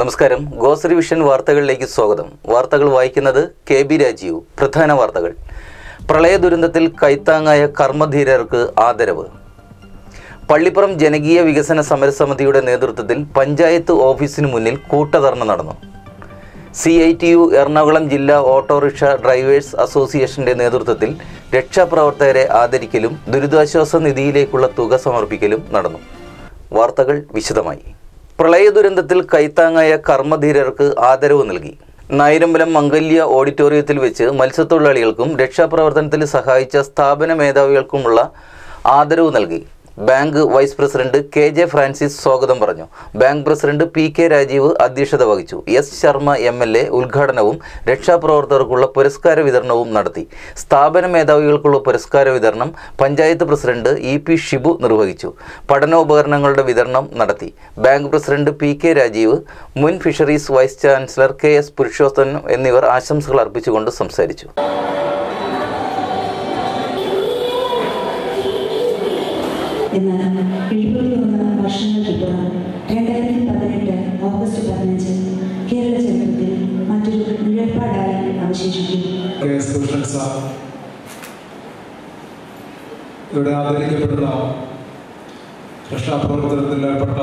നമസ്കാരം grocery vision വാർത്തകളിലേക്ക് സ്വാഗതം വാർത്തകൾ വായിക്കുന്നത് കെ ബി രാജീവ് പ്രധാന വാർത്തകൾ പ്രളയ ദുരന്തത്തിൽ കൈത്താങ്ങായ കർമ്മധീരർക്ക് ആദരവ് പള്ളിപ്പുറം ജനകീയ വികസന സമരസമിതിയുടെ നേതൃത്വത്തിൽ പഞ്ചായത്ത് ഓഫീസിനു മുന്നിൽ കൂട്ടധർണ നടന്നു C I T U Ernakulam ജില്ലാ ഓട്ടോറിക്ഷ ഡ്രൈവേഴ്സ് അസോസിയേഷന്റെ നേതൃത്വത്തിൽ രക്ഷാപ്രവർത്തകരെ ആദരിക്കലും ദുരിതാശ്വാസ നിധിയിലേക്കുള്ള തുക സമർപ്പിക്കലും നടന്നു വാർത്തകൾ വിശദമായി പ്രളയ ദുരന്തത്തിൽ കൈത്താങ്ങായ കർമ്മധീരർക്ക് ആദരവ് നൽകി നായിരമ്പലം മംഗല്യ ഓഡിറ്റോറിയത്തിൽ വെച്ച് മത്സ്യത്തൊഴിലാളികൾക്കും രക്ഷാപ്രവർത്തനത്തിൽ സഹായിച്ച സ്ഥാപന മേധാവികൾക്കുമുള്ള ആദരവ് നൽകി bank vice president K J Francis സ്വാഗതം പറഞ്ഞു bank president P K Rajeev അധ്യക്ഷത വഹിച്ചു S Sharma M L A ഉദ്ഘാടനവും രക്ഷാപ്രവർത്തകർക്കുള്ള പുരസ്കാര വിതരണവും നടത്തി സ്ഥാപന മേധാവികൾക്കുള്ള പുരസ്കാര വിതരണം panchayat president E P Shibu നിർവഹിച്ചു പഠനോപകരണങ്ങളുടെ വിതരണം നടത്തി bank president P K Rajeev മുൻ fisheries vice chancellor K S Purushothaman എന്നിവർ ആശംസകൾ അർപ്പിച്ചുകൊണ്ട് സംസാരിച്ചു എന്നാൽ ഇഴിപ്പുറത്ത് വന്ന വർഷങ്ങൾക്കിപ്പുറം രണ്ടായിരത്തി പതിനെട്ട് ഓഗസ്റ്റ് പതിനഞ്ച് കേരള ചരിത്രത്തിൽ മറ്റൊരു നിഴൽപ്പാടായി അവശേഷിക്കും കെ എസ് ഭൂഷൺ സാർ ഇവിടെ ആദരിക്കപ്പെടുന്ന രക്ഷാപ്രവർത്തനത്തിൽ ഏർപ്പെട്ട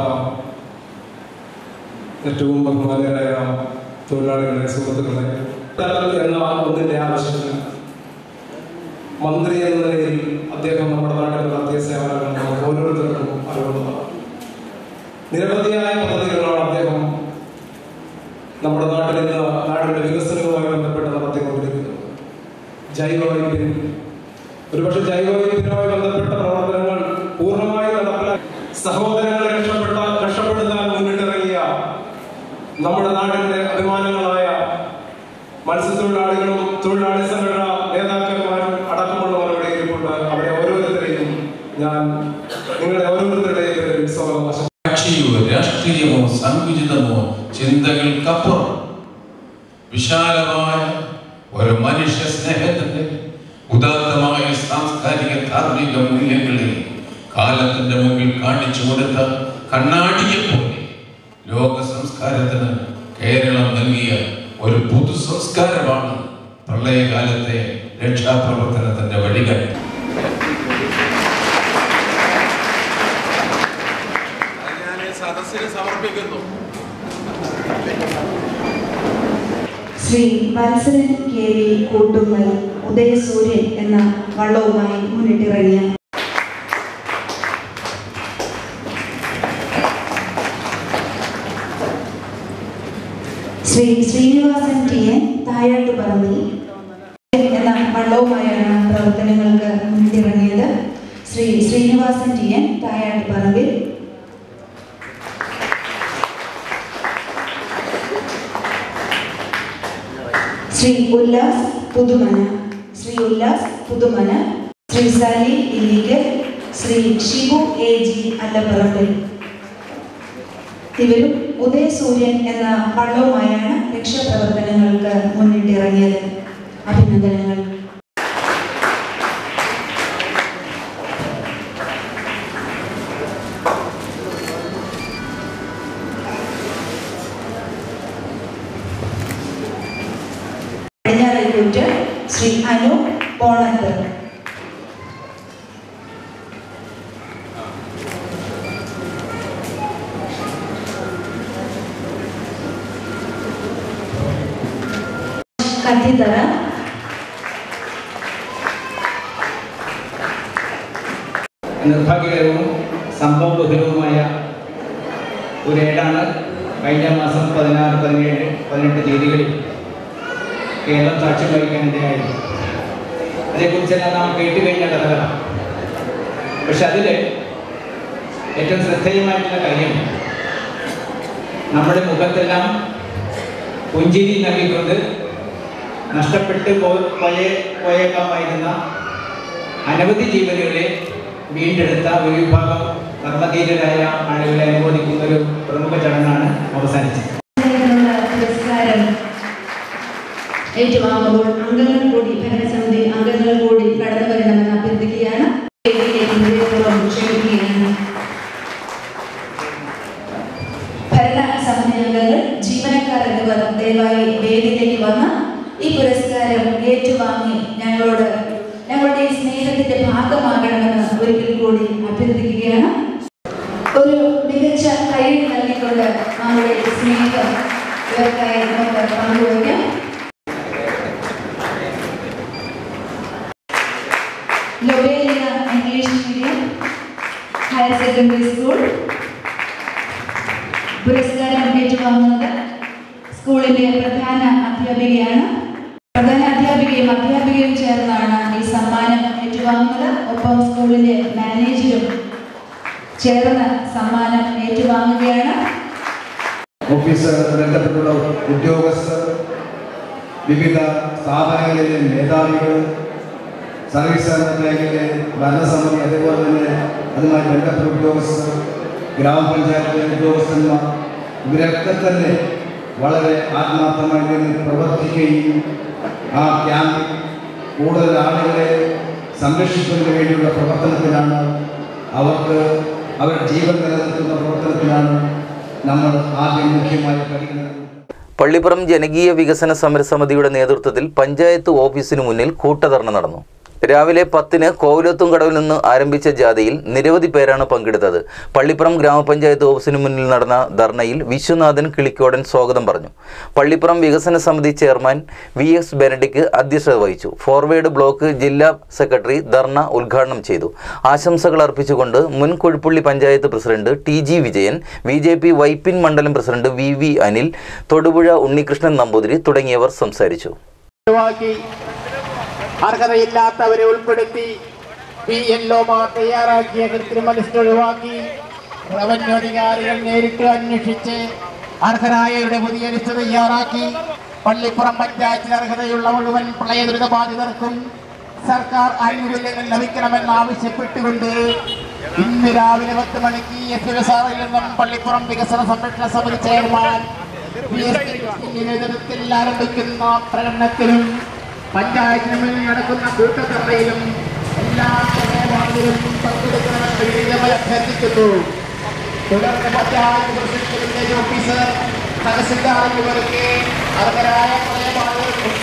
ഏറ്റവും ബഹുമാനരായ തൊഴിലാളികളെ സുഹൃത്തുക്കളെ തലം എന്ന ഒന്നിന്റെ ആവശ്യമില്ല മന്ത്രി എന്ന നിലയിൽ അദ്ദേഹം നമ്മുടെ നാട്ടിൽ നടത്തിയ സേവനങ്ങൾ നമുക്ക് ഓരോരുത്തർക്കും അറിവുള്ളതാണ് നിരവധിയായ പദ്ധതികളാണ് അദ്ദേഹം നമ്മുടെ നാട്ടിൽ ഇന്ന് നാടിന്റെ വികസനവുമായി ബന്ധപ്പെട്ട് നടത്തിക്കൊണ്ടിരിക്കുന്നത് ജൈവവൈദ്യം ഒരുപക്ഷെ ജൈവവൈദ്യവുമായി ബന്ധപ്പെട്ട പ്രവർത്തനങ്ങൾ പൂർണ്ണമായി നടപ്പിലാക്കി സഹോദരങ്ങളെ രക്ഷപ്പെട്ട രക്ഷപ്പെടുത്താൻ മുന്നിട്ടിറങ്ങിയ നമ്മുടെ നാടിന്റെ അഭിമാനങ്ങളായ മത്സ്യത്തൊഴിലാളികളും തൊഴിലാളി സംഘടന നേതാക്കന്മാരും അടക്കമുള്ളവർ ഇവിടെ ഇരിപ്പുണ്ട് അവരെ ഓരോരുത്തരെയും ഞാൻ നിങ്ങളുടെ ഓരോരുത്തരുടെയും പേരിൽ സ്വാഗതം ആശംസിക്കുന്നു. കക്ഷിയോ രാഷ്ട്രീയമോ സങ്കുചിതമോ ചിന്തകൾക്കപ്പുറം വിശാലമായ ഒരു മനുഷ്യ സ്നേഹത്തിന്റെ ഉദാത്തമായ സാംസ്കാരിക ധാർമ്മിക മൂല്യങ്ങളെ കാലത്തിന്റെ മുമ്പിൽ കാണിച്ചു കൊടുത്ത കണ്ണാടിയെ പോലെ ലോക സംസ്കാരത്തിന് കേരളം നൽകിയ ഒരു പുതു സംസ്കാരമാണ് പ്രളയകാലത്തെ രക്ഷാപ്രവർത്തനത്തിന്റെ വഴികൾ ഞാൻ സദസ്സിന് സമർപ്പിക്കുന്നു ശ്രീ വത്സരൻ കെ വി കൂട്ടുമ്മൽ ഉദയസൂര്യൻ എന്ന വള്ളവുമായി മുന്നിട്ടിറങ്ങിയ ശ്രീ ശ്രീനിവാസൻ ടി എൻ താഴാട്ട് പറമ്പിൽ എന്ന വള്ളവുമായാണ് പ്രവർത്തനങ്ങൾക്ക് മുന്നിട്ടിറങ്ങിയത് Shri Srinivasan T N Thazhattu Parambil Shri Ullas Puthumana Shri Ullas Puthumana Shri Sali Illikkal Shri Shibu A G Allapparambil ഇവരും ഉദയസൂര്യൻ എന്ന വള്ളവുമായാണ് രക്ഷാപ്രവർത്തനങ്ങൾക്ക് മുന്നിട്ടിറങ്ങിയത് അഭിനന്ദനങ്ങൾ പടിഞ്ഞാറേക്കൂറ്റ് ശ്രീ അനു പോണത്ത് കത്തിത്തറ നിർഭാഗ്യകരവും സംഭവബഹുലവുമായ ഒരു ഏടാണ് കഴിഞ്ഞ മാസം പതിനാറ് പതിനേഴ് പതിനെട്ട് തീയതികളിൽ കേരളം സാക്ഷ്യം വഹിക്കാനിടയായത് അതേക്കുറിച്ചെല്ലാം നാം കേട്ട് കഴിഞ്ഞ കഥകളാണ് പക്ഷെ അതിൽ ഏറ്റവും ശ്രദ്ധേയമായിട്ടുള്ള കാര്യം നമ്മുടെ മുഖത്തെല്ലാം പുഞ്ചിരി നൽകിക്കൊണ്ട് നഷ്ടപ്പെട്ട് പോ- പോയ പോയേക്കാമായിരുന്ന അനവധി ജീവനുകളെ വീണ്ടെടുത്ത ഒരു വിഭാഗം കർമ്മധീരരായ ആളുകളെ അനുമോദിക്കുന്ന ഒരു പ്രമുഖ ചടങ്ങാണ് അവസാനിച്ചത് ഇതിനുള്ള പുരസ്കാരം ഏറ്റുവാങ്ങുമ്പോൾ അംഗങ്ങൾ കൂടി ഭരണസമിതി അംഗങ്ങൾ കൂടി കടന്നു വരണമെന്ന് അഭ്യർത്ഥിക്കുകയാണ് വേദിയിലേക്ക് ഹൃദയപൂർവ്വം ക്ഷണിക്കുകയാണ് ഭരണസമിതി അംഗങ്ങൾ ജി ദയവായി വേദിയിലേക്ക് വന്ന് ഈ പുരസ്കാരം ഏറ്റുവാങ്ങി ഞങ്ങളോട് ഞങ്ങളുടെ ഈ സ്നേഹത്തിന്റെ ഭാഗമാകണമെന്ന് ഒരിക്കൽ കൂടി അഭ്യർത്ഥിക്കുകയാണ് ഒരു മികച്ച കഴിവ് നൽകിക്കൊണ്ട് നമ്മുടെ സ്നേഹം ഇവർക്കായി നമുക്ക് പങ്കുവയ്ക്കാം Lobelia English medium higher secondary school പുരസ്കാരം ഏറ്റുവാങ്ങുന്നത് സ്കൂളിന്റെ പ്രധാന അധ്യാപികയാണ് പ്രധാന അധ്യാപികയും അധ്യാപികയും ചേർന്നാണ് ഈ സമ്മാനം ഏറ്റുവാങ്ങുന്നത് ഒപ്പം സ്കൂളിന്റെ മാനേജരും ചേർന്ന് സമ്മാനം ഏറ്റുവാങ്ങുകയാണ് ഓഫീസർ ബന്ധപ്പെട്ടുള്ള ഉദ്യോഗസ്ഥർ വിവിധ സ്ഥാപനങ്ങളിലെ മേധാവികൾ സർവീസ് സഹകരണ ബാങ്കിലെ ഭരണസമിതി അതേപോലെ തന്നെ അതുമായി ബന്ധപ്പെട്ട ഉദ്യോഗസ്ഥർ ഗ്രാമപഞ്ചായത്തിലെ ഉദ്യോഗസ്ഥന്മാർ ഇവരൊക്കെ തന്നെ വളരെ ആത്മാർത്ഥമായി നിന്ന് പ്രവർത്തിക്കുകയും ആ ക്യാമ്പിൽ കൂടുതൽ ആളുകളെ സംരക്ഷിക്കുന്നതിന് വേണ്ടിയുള്ള പ്രവർത്തനത്തിലാണ് അവർക്ക് അവരുടെ ജീവൻ നിലനിർത്തുന്ന പ്രവർത്തനത്തിലാണ് നമ്മൾ ആദ്യം മുഖ്യമായി പരിഗണന പള്ളിപ്പുറം ജനകീയ വികസന സമരസമിതിയുടെ നേതൃത്വത്തിൽ പഞ്ചായത്ത് ഓഫീസിനു മുന്നിൽ കൂട്ടധർണ നടന്നു രാവിലെ പത്തിന് കോവിലത്തും കടവിൽ നിന്ന് ആരംഭിച്ച ജാഥയിൽ നിരവധി പേരാണ് പങ്കെടുത്തത് പള്ളിപ്പുറം ഗ്രാമപഞ്ചായത്ത് ഓഫീസിനു മുന്നിൽ നടന്ന ധർണയിൽ വിശ്വനാഥൻ കിളിക്കോടൻ സ്വാഗതം പറഞ്ഞു പള്ളിപ്പുറം വികസന സമിതി ചെയർമാൻ വി എസ് ബെനഡിക്ക് അധ്യക്ഷത വഹിച്ചു ഫോർവേഡ് ബ്ലോക്ക് ജില്ലാ സെക്രട്ടറി ധർണ ഉദ്ഘാടനം ചെയ്തു ആശംസകൾ അർപ്പിച്ചുകൊണ്ട് മുൻ Kuzhuppilly panchayat president T G Vijayan B J P Vypin മണ്ഡലം president V V Anil Thodupuzha Unnikrishnan Namboothiri തുടങ്ങിയവർ സംസാരിച്ചു ഒഴിവാക്കി അർഹതയില്ലാത്തവരെ ഉൾപ്പെടുത്തി പി എൽ ഒമാർ തയ്യാറാക്കിയ കൃത്രിമ ലിസ്റ്റ് ഒഴിവാക്കി റവന്യൂ അധികാരികൾ നേരിട്ട് അന്വേഷിച്ച് അർഹരായവരുടെ പുതിയ ലിസ്റ്റ് തയ്യാറാക്കി പള്ളിപ്പുറം പഞ്ചായത്തിൽ അർഹതയുള്ള മുഴുവൻ പ്രളയ ദുരിതബാധിതർക്കും സർക്കാർ ആനുകൂല്യങ്ങൾ ലഭിക്കണമെന്ന് ആവശ്യപ്പെട്ടുകൊണ്ട് ഇന്ന് രാവിലെ പത്ത് മണിക്ക് എസ് എസ് ആറിൽ നിന്നും പള്ളിപ്പുറം വികസന സംരക്ഷണ സമിതി ചെയർമാൻ പി എസ് കൃഷ്ണന്റെ നേതൃത്വത്തിൽ ആരംഭിക്കുന്ന പ്രകടനത്തിലും പഞ്ചായത്തിന് മുന്നിൽ നടക്കുന്ന കൂട്ടത്തറയിലും എല്ലാ സമയമാണെങ്കിലും പങ്കെടുക്കണമെന്ന് വിനീതമായി അഭ്യർത്ഥിക്കുന്നു തുടർന്ന് panchayat president village officer tahsildar എന്നിവർക്ക് അർഹരായ പ്രളയബാധിതർക്ക്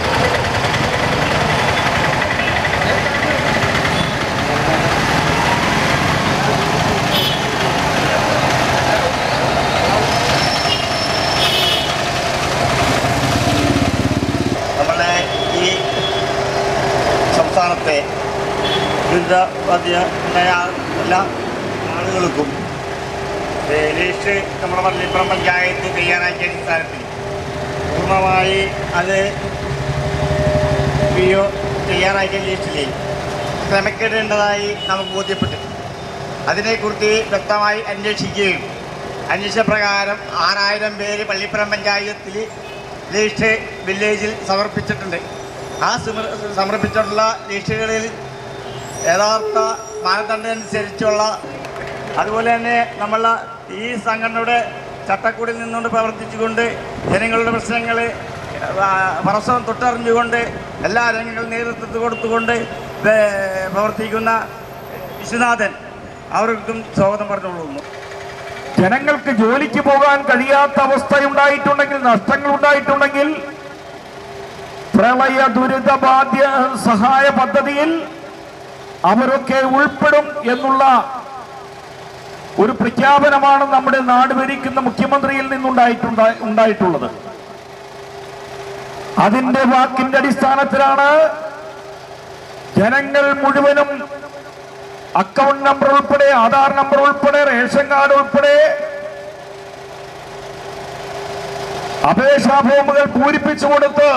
നമ്മളെ ഈ സംസ്ഥാനത്തെ ദുരിതബാധിതരായ എല്ലാ ആളുകൾക്കും ലിസ്റ്റ് നമ്മുടെ പള്ളിപ്പുറം പഞ്ചായത്ത് തയ്യാറാക്കിയ അടിസ്ഥാനത്തിൽ പൂർണ്ണമായി അത് പി ഒ തയ്യാറാക്കിയ ലിസ്റ്റിലെ ക്രമക്കേടേണ്ടതായി നമുക്ക് ബോധ്യപ്പെട്ടു അതിനെക്കുറിച്ച് വ്യക്തമായി അന്വേഷിക്കുകയും അന്വേഷണ പ്രകാരം ആറായിരം പേര് പള്ളിപ്പുറം പഞ്ചായത്തിൽ ലിസ്റ്റ് വില്ലേജിൽ സമർപ്പിച്ചിട്ടുണ്ട് ആ സമർ- സമർപ്പിച്ചിട്ടുള്ള ലിസ്റ്റുകളിൽ യഥാർത്ഥ മാനദണ്ഡം അനുസരിച്ചുള്ള അതുപോലെ തന്നെ നമ്മൾ ഈ സംഘടനയുടെ ചട്ടക്കൂടിൽ നിന്നുകൊണ്ട് പ്രവർത്തിച്ചുകൊണ്ട് ജനങ്ങളുടെ പ്രശ്നങ്ങൾ പരസ്പരം തൊട്ടറിഞ്ഞുകൊണ്ട് എല്ലാ രംഗങ്ങളും നേതൃത്വം കൊടുത്തുകൊണ്ട് ഏ, പ്രവർത്തിക്കുന്ന വിശ്വനാഥൻ അവർക്കും സ്വാഗതം പറഞ്ഞുകൊള്ളുന്നു ജനങ്ങൾക്ക് ജോലിക്ക് പോകാൻ കഴിയാത്ത അവസ്ഥയുണ്ടായിട്ടുണ്ടെങ്കിൽ നഷ്ടങ്ങൾ ഉണ്ടായിട്ടുണ്ടെങ്കിൽ പ്രളയ ദുരിതബാധ്യ സഹായ പദ്ധതിയിൽ അവരൊക്കെ ഉൾപ്പെടും എന്നുള്ള ഒരു പ്രഖ്യാപനമാണ് നമ്മുടെ നാട് ഭരിക്കുന്ന മുഖ്യമന്ത്രിയിൽ നിന്നുണ്ടായിട്ടുണ്ടാ ഉണ്ടായിട്ടുള്ളത് അതിന്റെ വാക്കിന്റെ അടിസ്ഥാനത്തിലാണ് ജനങ്ങൾ മുഴുവനും അക്കൗണ്ട് നമ്പർ ഉൾപ്പെടെ ആധാർ നമ്പർ ഉൾപ്പെടെ റേഷൻ കാർഡ് ഉൾപ്പെടെ അപേക്ഷാ ഫോമുകൾ പൂരിപ്പിച്ചു കൊടുത്ത്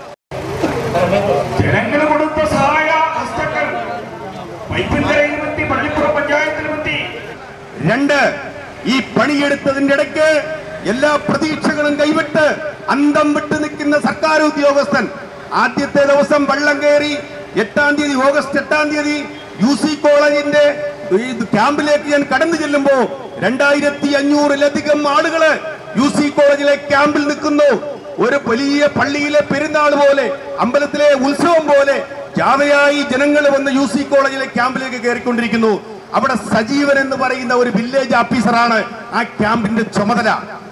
ജനങ്ങൾ കൊടുത്ത സഹായ ഹസ്തങ്ങൾ വൈപ്പിൻകരയിലും എത്തി പള്ളിപ്പുറം പഞ്ചായത്തിലും എത്തി രണ്ട് ഈ പണിയെടുത്തതിന്റെ ഇടയ്ക്ക് എല്ലാ പ്രതീക്ഷകളും കൈവിട്ട് അന്തം വിട്ട് നിൽക്കുന്ന സർക്കാർ ഉദ്യോഗസ്ഥൻ ആദ്യത്തെ ദിവസം വെള്ളം കയറി എട്ടാം തീയതി ഓഗസ്റ്റ് എട്ടാം തീയതി യു സി കോളേജിന്റെ ഈ ക്യാമ്പിലേക്ക് ഞാൻ കടന്നു ചെല്ലുമ്പോ രണ്ടായിരത്തി അഞ്ഞൂറിലധികം ആളുകള് യു സി കോളേജിലെ ക്യാമ്പിൽ നിൽക്കുന്നു ഒരു വലിയ പള്ളിയിലെ പെരുന്നാൾ പോലെ അമ്പലത്തിലെ ഉത്സവം പോലെ ജാഥയായി ജനങ്ങൾ വന്ന് യു സി കോളേജിലെ ക്യാമ്പിലേക്ക് കയറിക്കൊണ്ടിരിക്കുന്നു അവിടെ സജീവൻ എന്ന് പറയുന്ന ഒരു വില്ലേജ് ഓഫീസറാണ് ആ ക്യാമ്പിന്റെ ചുമതല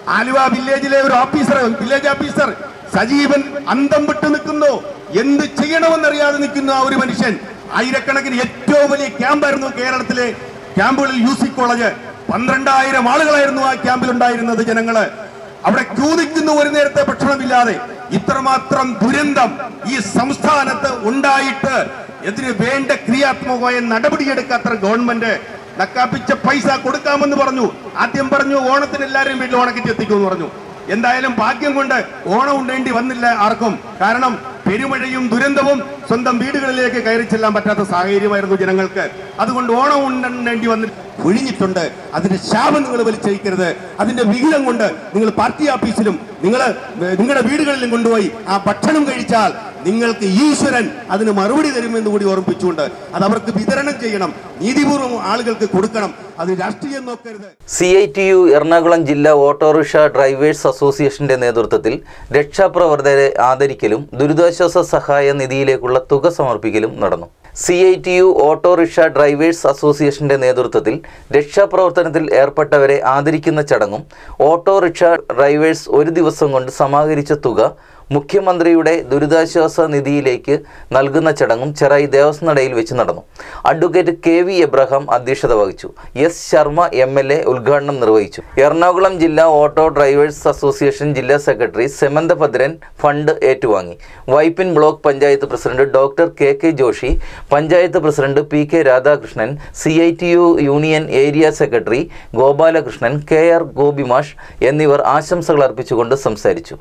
ആലുവ വില്ലേജിലെ ഒരു ഓഫീസർ വില്ലേജ് ഓഫീസർ സജീവൻ അന്തം വിട്ടു നിൽക്കുന്നു എന്ത് ചെയ്യണമെന്നറിയാതെ നിൽക്കുന്ന ആ ഒരു മനുഷ്യൻ ആയിരക്കണക്കിന് ഏറ്റവും വലിയ ക്യാമ്പായിരുന്നു കേരളത്തിലെ ക്യാമ്പുകളിൽ യു സി കോളേജ് പന്ത്രണ്ടായിരം ആളുകളായിരുന്നു ആ ക്യാമ്പിൽ ഉണ്ടായിരുന്നത് ജനങ്ങള് അവിടെ ക്യൂ നിൽക്കുന്നു ഒരു നേരത്തെ ഭക്ഷണമില്ലാതെ ഇത്രമാത്രം ദുരന്തം ഈ സംസ്ഥാനത്ത് ഉണ്ടായിട്ട് ഇതിന് വേണ്ട ക്രിയാത്മകമായ നടപടിയെടുക്കാത്ത ഗവൺമെന്റ് നക്കാപ്പിച്ച പൈസ കൊടുക്കാമെന്ന് പറഞ്ഞു ആദ്യം പറഞ്ഞു ഓണത്തിന് എല്ലാവരും വീട്ടിൽ ഓണക്കിറ്റ് എത്തിക്കുമെന്ന് പറഞ്ഞു എന്തായാലും ഭാഗ്യം കൊണ്ട് ഓണം ഉണ്ടേണ്ടി വന്നില്ല ആർക്കും കാരണം പെരുമഴയും ദുരന്തവും സ്വന്തം വീടുകളിലേക്ക് കയറി ചെല്ലാൻ പറ്റാത്ത സാഹചര്യമായിരുന്നു ജനങ്ങൾക്ക് അതുകൊണ്ട് ഓണം ഉണ്ടേണ്ടി വന്നിട്ട് ഒഴിഞ്ഞിട്ടുണ്ട് അതിന്റെ ശാപം നിങ്ങൾ വലിച്ചഴിക്കരുത് അതിന്റെ വിഹിതം കൊണ്ട് നിങ്ങൾ പാർട്ടി ഓഫീസിലും നിങ്ങൾ നിങ്ങളുടെ വീടുകളിലും കൊണ്ടുപോയി ആ ഭക്ഷണം കഴിച്ചാൽ നിങ്ങൾക്ക് ഈശ്വരൻ അതിന് മറുപടി തരുമെന്ന് കൂടി ഓർമ്മിപ്പിച്ചുകൊണ്ട് അത് അവർക്ക് വിതരണം ചെയ്യണം നീതിപൂർവ്വം ആളുകൾക്ക് കൊടുക്കണം അത് രാഷ്ട്രീയം നോക്കരുത് C I T U Ernakulam ജില്ലാ ഓട്ടോറിക്ഷ ഡ്രൈവേഴ്സ് അസോസിയേഷന്റെ നേതൃത്വത്തിൽ രക്ഷാപ്രവർത്തകരെ ആദരിക്കലും ദുരിതാശ്വാസ സഹായ നിധിയിലേക്കുള്ള തുക സമർപ്പിക്കലും നടന്നു C I T U autorickshaw drivers അസോസിയേഷന്റെ നേതൃത്വത്തിൽ രക്ഷാപ്രവർത്തനത്തിൽ ഏർപ്പെട്ടവരെ ആദരിക്കുന്ന ചടങ്ങും ഓട്ടോറിക്ഷ ഡ്രൈവേഴ്സ് ഒരു ദിവസം കൊണ്ട് സമാഹരിച്ച തുക മുഖ്യമന്ത്രിയുടെ ദുരിതാശ്വാസ നിധിയിലേക്ക് നൽകുന്ന ചടങ്ങും ചെറായി ദേവസ്വനടയിൽ വെച്ച് നടന്നു അഡ്വക്കേറ്റ് കെ വി എബ്രഹാം അധ്യക്ഷത വഹിച്ചു S Sharma M L A ഉദ്ഘാടനം നിർവഹിച്ചു എറണാകുളം ജില്ലാ ഓട്ടോ ഡ്രൈവേഴ്സ് അസോസിയേഷൻ ജില്ലാ സെക്രട്ടറി സെമന്ത ഭദ്രൻ ഫണ്ട് ഏറ്റുവാങ്ങി Vypin block panchayat president doctor K K Joshy panchayat president P K Radhakrishnan C I T U union area secretary Gopalakrishnan K R Gopimash എന്നിവർ ആശംസകൾ അർപ്പിച്ചുകൊണ്ട് സംസാരിച്ചു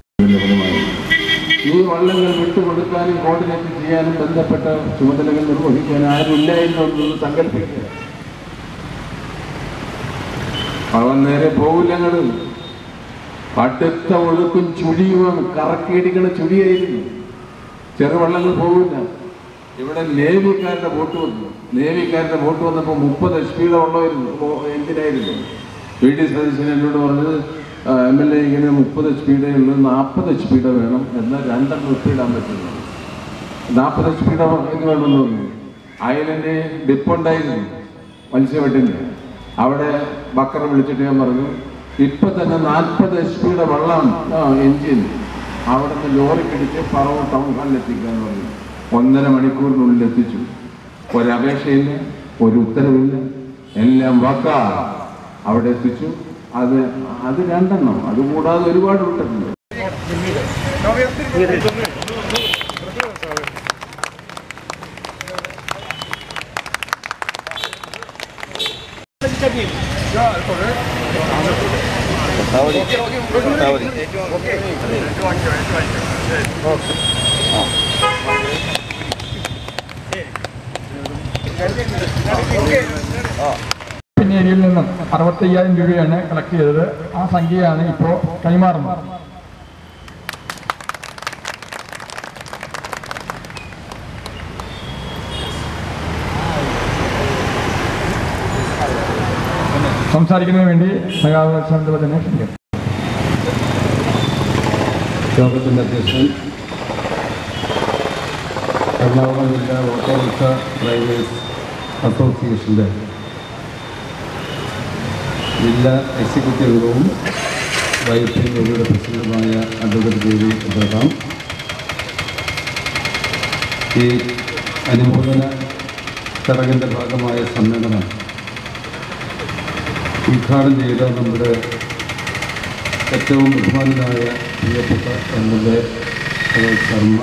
ഈ വള്ളങ്ങൾ വിട്ടുകൊടുക്കാനും കോർഡിനേറ്റ് ചെയ്യാനും ബന്ധപ്പെട്ട ചുമതലകൾ നിർവഹിക്കാൻ ആരുമില്ലായിരുന്നു എന്നൊന്ന് സങ്കല്പിക്കുക വള്ളം നേരെ പോകില്ലങ്ങൾ കടുത്ത ഒഴുക്കും ചുഴിയുമാണ് കറക്കിയിടിക്കണ ചുഴിയായിരുന്നു ചെറുവള്ളങ്ങൾ പോകില്ല ഇവിടെ നേവിക്കാരുടെ ബോട്ട് വന്നു നേവിക്കാരുടെ ബോട്ട് വന്നപ്പോൾ മുപ്പത് എച്ച് പിയുടെ വള്ളമായിരുന്നു എഞ്ചിനായിരുന്നു വി ഡി സതീശൻ എന്നോട് പറഞ്ഞത് എം എൽ എ ഇങ്ങനെ മുപ്പത് എച്ച് പിയുടെ ഉള്ളു നാൽപ്പത് എച്ച് പിയുടെ വേണം എന്നാൽ രണ്ടെണ്ണം ഇട്ടിടാൻ പറ്റുന്നു നാൽപ്പത് എച്ച് പിയുടെ ഇത് വേണമെന്ന് പറഞ്ഞു അയലിൻ്റെ ഡിപ്പ് ഉണ്ടായിരുന്നു മത്സ്യവെട്ടിൻ്റെ അവിടെ ബക്കറ വിളിച്ചിട്ട് ഞാൻ പറഞ്ഞു ഇപ്പൊ തന്നെ നാൽപ്പത് എച്ച് പിയുടെ വെള്ളം എഞ്ചിൻ അവിടെ നിന്ന് ലോറി പിടിച്ച് പറവ് ടൗൺ ഹാളിൽ എത്തിക്കാന്ന് പറഞ്ഞു ഒന്നര മണിക്കൂറിനുള്ളിൽ എത്തിച്ചു ഒരപേക്ഷയില്ല ഒരു ഉത്തരവില്ല എല്ലാം വക്ക അവിടെ എത്തിച്ചു അത് അത് രണ്ടെണ്ണം അതുകൂടാതെ ഒരുപാട് വിട്ടിട്ടുണ്ട് പിന്നെ ഏരിയയിൽ നിന്നും അറുപത്തയ്യായിരം രൂപയാണ് കളക്ട് ചെയ്തത് ആ സംഖ്യയാണ് ഇപ്പോൾ കൈമാറുന്നത് സംസാരിക്കുന്നതിന് വേണ്ടി സഖാവ് ശാന്തവദനെ ക്ഷണിക്കുന്നു യോഗത്തിൻ്റെ അധ്യക്ഷൻ എറണാകുളം ജില്ലാ ഓട്ടോറിക്ഷ ഡ്രൈവേഴ്സ് അസോസിയേഷൻ്റെ ജില്ലാ എക്സിക്യൂട്ടീവ് അംഗവും വൈപ്പിൻ യോഗയുടെ പ്രസിഡന്റുമായ അഡ്വക്കേറ്റ് ദേവി എബ്രഹാം ഈ അനുമോദന ചടങ്ങിൻ്റെ ഭാഗമായ സമ്മേളനം ഉദ്ഘാടനം ചെയ്ത നമ്മുടെ ഏറ്റവും ബഹുമാനായ പ്രിയപ്പെട്ട എം എൽ എ ശർമ്മ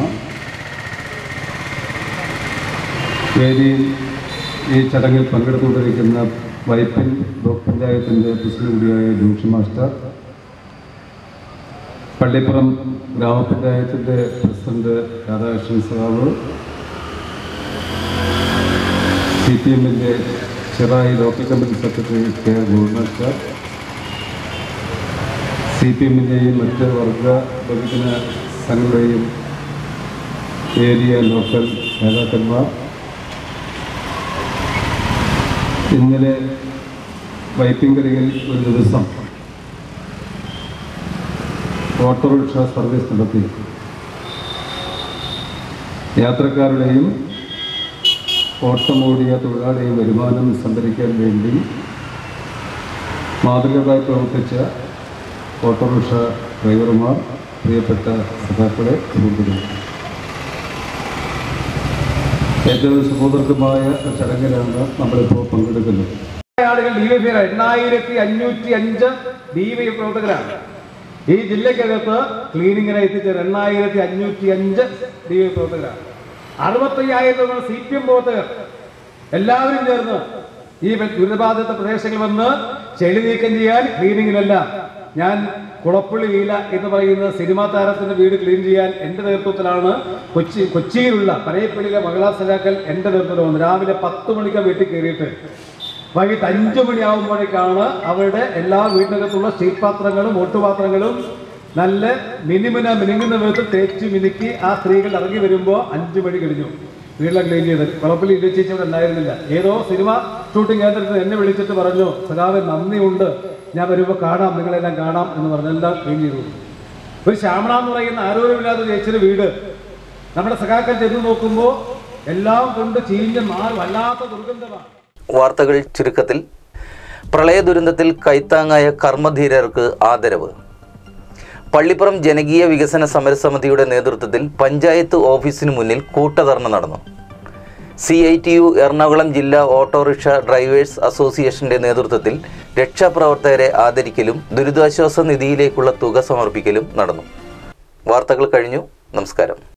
വേദിയിൽ ഈ ചടങ്ങിൽ പങ്കെടുത്തുകൊണ്ടിരിക്കുന്ന വൈപ്പിൻ ബ്ലോക്ക് പഞ്ചായത്തിൻ്റെ പ്രസിഡന്റ് കൂടിയായ ജോഷി മാസ്റ്റർ പള്ളിപ്പുറം ഗ്രാമപഞ്ചായത്തിൻ്റെ പ്രസിഡന്റ് രാധാകൃഷ്ണൻ സഹാവ് സി പി എമ്മിൻ്റെ Cherai local committee secretary K R ഗോൾമാസ്റ്റർ സി പി എമ്മിൻ്റെയും മറ്റ് വർഗ ബഹുജന സംഘങ്ങളുടെയും ഏരിയ ലോക്കൽ നേതാക്കന്മാർ ഇന്നലെ വൈപ്പിങ്കരയിൽ ഒരു ദിവസം ഓട്ടോറിക്ഷ സർവീസ് നടത്തി യാത്രക്കാരുടെയും ഓട്ടമോടിയ തൊഴിലാളിയും വരുമാനം സംഭരിക്കാൻ വേണ്ടി മാതൃകയായി പ്രവർത്തിച്ച ഓട്ടോറിക്ഷ ഡ്രൈവർമാർ പ്രിയപ്പെട്ട സഖാക്കളെ സുഹൃത്തുക്കളെ ഏറ്റവും സുബോധർക്കമായ ചടങ്ങിലാണ് നമ്മളിപ്പോൾ പങ്കെടുക്കുന്നത് ആളുകൾ ഡിവൈഎഫ്ഐ എണ്ണായിരത്തി അഞ്ഞൂറ്റി അഞ്ച് ഡിവൈ പ്രവർത്തകരാണ് ഈ ജില്ലക്കകത്ത് ക്ലീനിങ്ങിനെ എത്തിച്ചത് എണ്ണായിരത്തി അഞ്ഞൂറ്റി അഞ്ച് ഡിവൈ പ്രവർത്തകരാണ് അറുപത്തയ്യായിരത്തോളം സി പി എം പ്രവർത്തകർ എല്ലാവരും ചേർന്ന് ഈ ദുരിതബാധിത പ്രദേശങ്ങളിൽ വന്ന് ചെളി നീക്കം ചെയ്യാൻ ക്ലീനിങ്ങിനെല്ലാം ഞാൻ കുളപ്പള്ളി വീല എന്ന് പറയുന്ന സിനിമാ താരത്തിന്റെ വീട് ക്ലീൻ ചെയ്യാൻ എൻ്റെ നേതൃത്വത്തിലാണ് കൊച്ചി കൊച്ചിയിലുള്ള പനയപ്പള്ളിയിലെ മഹിളാ സഖാക്കൾ എൻ്റെ നേതൃത്വത്തിൽ വന്നു രാവിലെ പത്ത് മണിക്ക് വീട്ടിൽ കയറിയിട്ട് വൈകിട്ട് അഞ്ചു മണിയാവുമ്പോഴേക്കാണ് അവരുടെ എല്ലാ വീട്ടിനകത്തുള്ള സ്റ്റീൽ പാത്രങ്ങളും ഓട്ടുപാത്രങ്ങളും നല്ല മിനിമിന മിനുങ്ങുന്ന വിധത്തിൽ തേച്ച് മിനുക്കി ആ സ്ത്രീകൾ ഇറങ്ങി വരുമ്പോൾ അഞ്ചു മണി കഴിഞ്ഞു വീട്ടിലെ ക്ലീൻ ചെയ്ത് കുളപ്പള്ളി ഇല്ലച്ചേച്ചി അവിടെ ഉണ്ടായിരുന്നില്ല ഏതോ സിനിമ ഷൂട്ടിംഗ് കേന്ദ്രത്തിൽ എന്നെ വിളിച്ചിട്ട് പറഞ്ഞു സഖാവ് നന്ദിയുണ്ട് ഞാൻ വരുമ്പോൾ കാണാം നിങ്ങളെല്ലാം കാണാം എന്ന് പറഞ്ഞ് എല്ലാം ക്ലീൻ ചെയ്തു ഒരു ശ്യാമള എന്ന് പറയുന്ന ആരോഗ്യമില്ലാത്ത ചേച്ചിയുടെ വീട് നമ്മുടെ സഖാക്കൾ ചെന്ന് നോക്കുമ്പോൾ എല്ലാം കൊണ്ട് ചീഞ്ഞ് മാറി വല്ലാത്ത ദുർഗന്ധമാണ് വാർത്തകൾ ചുരുക്കത്തിൽ പ്രളയ ദുരന്തത്തിൽ കൈത്താങ്ങായ കർമ്മധീരർക്ക് ആദരവ് പള്ളിപ്പുറം ജനകീയ വികസന സമരസമിതിയുടെ നേതൃത്വത്തിൽ പഞ്ചായത്ത് ഓഫീസിന് മുന്നിൽ കൂട്ടധർണ നടന്നു C I T U Ernakulam ജില്ലാ ഓട്ടോറിക്ഷ ഡ്രൈവേഴ്സ് അസോസിയേഷന്റെ നേതൃത്വത്തിൽ രക്ഷാപ്രവർത്തകരെ ആദരിക്കലും ദുരിതാശ്വാസ നിധിയിലേക്കുള്ള തുക സമർപ്പിക്കലും നടന്നു വാർത്തകൾ കഴിഞ്ഞു നമസ്കാരം